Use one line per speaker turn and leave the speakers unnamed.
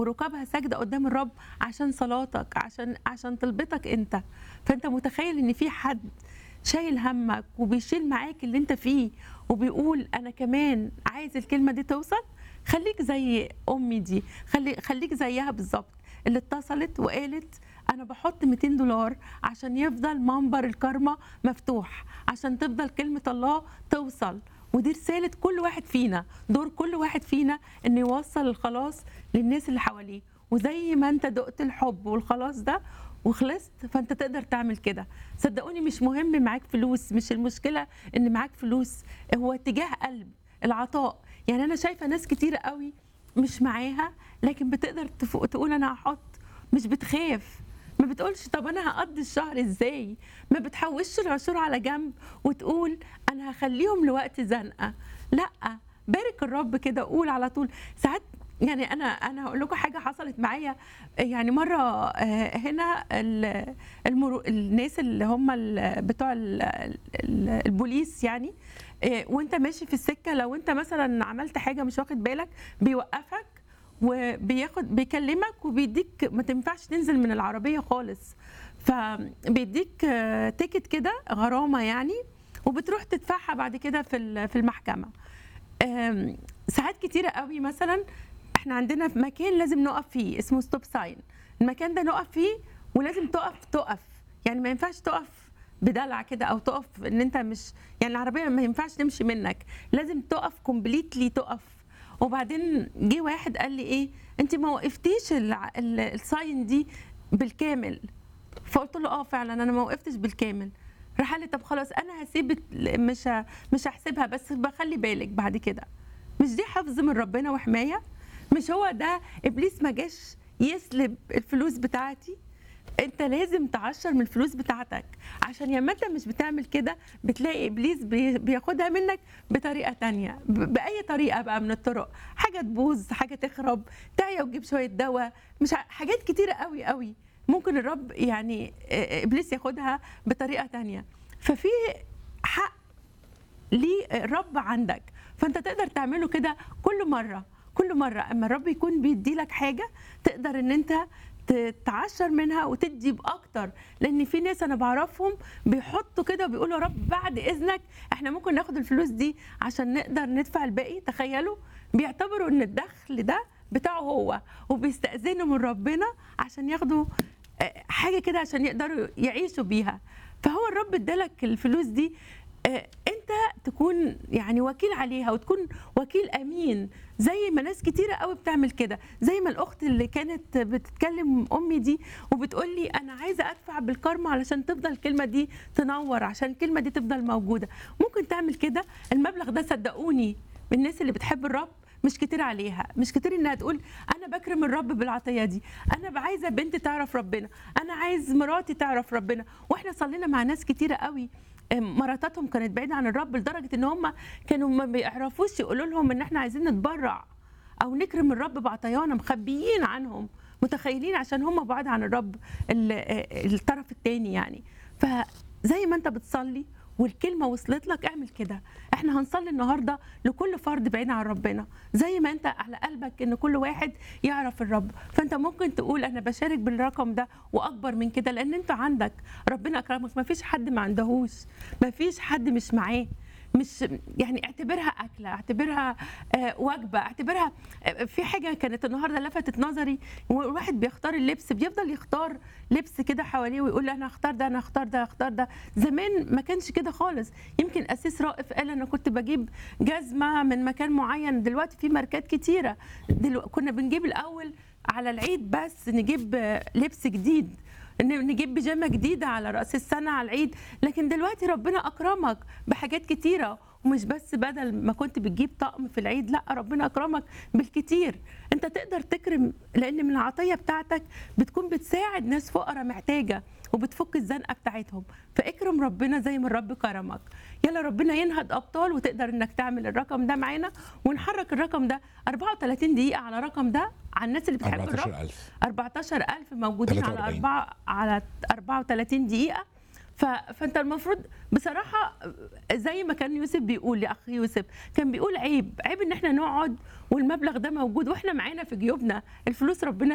وركابها ساجده قدام الرب عشان صلاتك عشان عشان طلبتك انت فانت متخيل ان في حد شايل همك وبيشيل معاك اللي انت فيه وبيقول انا كمان عايز الكلمه دي توصل خليك زي امي دي خلي خليك زيها بالظبط اللي اتصلت وقالت انا بحط 200 دولار عشان يفضل منبر الكرمة مفتوح عشان تفضل كلمه الله توصل ودي رساله كل واحد فينا دور كل واحد فينا انه يوصل الخلاص للناس اللي حواليه وزي ما انت دقت الحب والخلاص ده وخلصت فانت تقدر تعمل كده صدقوني مش مهم معاك فلوس مش المشكله ان معاك فلوس هو اتجاه قلب العطاء يعني انا شايفه ناس كتيره قوي مش معاها لكن بتقدر تفوق تقول انا هحط مش بتخاف ما بتقولش طب انا هقضي الشهر ازاي ما بتحوشش العشور على جنب وتقول انا هخليهم لوقت زنقه لا بارك الرب كده قول على طول ساعات يعني انا انا هقول لكم حاجه حصلت معايا يعني مره آه، هنا ال- المرو الناس اللي هم ال- بتوع ال- ال- البوليس يعني آه، وانت ماشي في السكه لو انت مثلا عملت حاجه مش واخد بالك بيوقفك وبياخد بيكلمك وبيديك ما تنفعش تنزل من العربيه خالص فبيديك آه، تيكت كده غرامه يعني وبتروح تدفعها بعد كده في ال- في المحكمه آم، ساعات كتيره قوي مثلا احنا عندنا في مكان لازم نقف فيه اسمه ستوب ساين المكان ده نقف فيه ولازم تقف تقف يعني ما ينفعش تقف بدلع كده او تقف ان انت مش يعني العربيه ما ينفعش تمشي منك لازم تقف كومبليتلي تقف وبعدين جه واحد قال لي ايه انت ما وقفتيش الع- ال- الساين دي بالكامل فقلت له اه فعلا انا ما وقفتش بالكامل راح قال لي طب خلاص انا هسيب الت- مش ه- مش هحسبها بس بخلي بالك بعد كده مش دي حفظ من ربنا وحمايه مش هو ده ابليس ما جاش يسلب الفلوس بتاعتي انت لازم تعشر من الفلوس بتاعتك عشان لما انت مش بتعمل كده بتلاقي ابليس بي- بياخدها منك بطريقه تانية ب- باي طريقه بقى من الطرق حاجه تبوظ حاجه تخرب تعيا وتجيب شويه دواء مش ع- حاجات كتيره قوي قوي ممكن الرب يعني اه، ابليس ياخدها بطريقه تانية ففي حق ليه الرب عندك فانت تقدر تعمله كده كل مره كل مره اما الرب يكون بيدي لك حاجه تقدر ان انت ت- تعشر منها وتدي باكتر لان في ناس انا بعرفهم بيحطوا كده وبيقولوا يا رب بعد اذنك احنا ممكن ناخد الفلوس دي عشان نقدر ندفع الباقي تخيلوا بيعتبروا ان الدخل ده بتاعه هو وبيستأذنوا من ربنا عشان ياخدوا آه، حاجه كده عشان يقدروا يعيشوا بيها فهو الرب ادالك الفلوس دي آه، انت تكون يعني وكيل عليها وتكون وكيل امين زي ما ناس كتيره قوي بتعمل كده زي ما الاخت اللي كانت بتتكلم امي دي وبتقول لي انا عايزه ادفع بالكارما علشان تفضل الكلمه دي تنور عشان الكلمه دي تفضل موجوده ممكن تعمل كده المبلغ ده صدقوني من الناس اللي بتحب الرب مش كتير عليها مش كتير انها تقول انا بكرم الرب بالعطيه دي انا عايزه بنتي تعرف ربنا انا عايز مراتي تعرف ربنا واحنا صلينا مع ناس كتيره قوي أم، مراتاتهم كانت بعيده عن الرب لدرجه ان هم كانوا ما بيعرفوش يقولوا لهم ان احنا عايزين نتبرع او نكرم الرب بعطيانا مخبيين عنهم متخيلين عشان هم بعاد عن الرب ال- آه، الطرف الثاني يعني فزي ما انت بتصلي والكلمة وصلت لك اعمل كده احنا هنصلي النهاردة لكل فرد بعيد عن ربنا زي ما انت على قلبك ان كل واحد يعرف الرب فانت ممكن تقول انا بشارك بالرقم ده واكبر من كده لان انت عندك ربنا اكرمك ما فيش حد ما عندهوش ما فيش حد مش معاه مش يعني اعتبرها اكله اعتبرها آه، وجبه اعتبرها آه، في حاجه كانت النهارده لفتت نظري والواحد بيختار اللبس بيفضل يختار لبس كده حواليه ويقول انا هختار ده انا هختار ده هختار ده زمان ما كانش كده خالص يمكن اسيس رائف قال انا كنت بجيب جزمه من مكان معين دلوقتي في ماركات كتيره دلو... كنا بنجيب الاول على العيد بس نجيب آه، لبس جديد ان نجيب بيجامه جديده على راس السنه على العيد لكن دلوقتي ربنا اكرمك بحاجات كتيره ومش بس بدل ما كنت بتجيب طقم في العيد لا ربنا اكرمك بالكتير انت تقدر تكرم لان من العطيه بتاعتك بتكون بتساعد ناس فقراء محتاجه وبتفك الزنقه بتاعتهم فاكرم ربنا زي ما الرب كرمك يلا ربنا ينهض ابطال وتقدر انك تعمل الرقم ده معانا ونحرك الرقم ده 34 دقيقه على الرقم ده على الناس اللي بتحب الرب
14000
14000 موجودين على
43.
أربعة على 34 دقيقة ف... فانت المفروض بصراحه زي ما كان يوسف بيقول لاخ يوسف كان بيقول عيب عيب ان احنا نقعد والمبلغ ده موجود واحنا معانا في جيوبنا الفلوس ربنا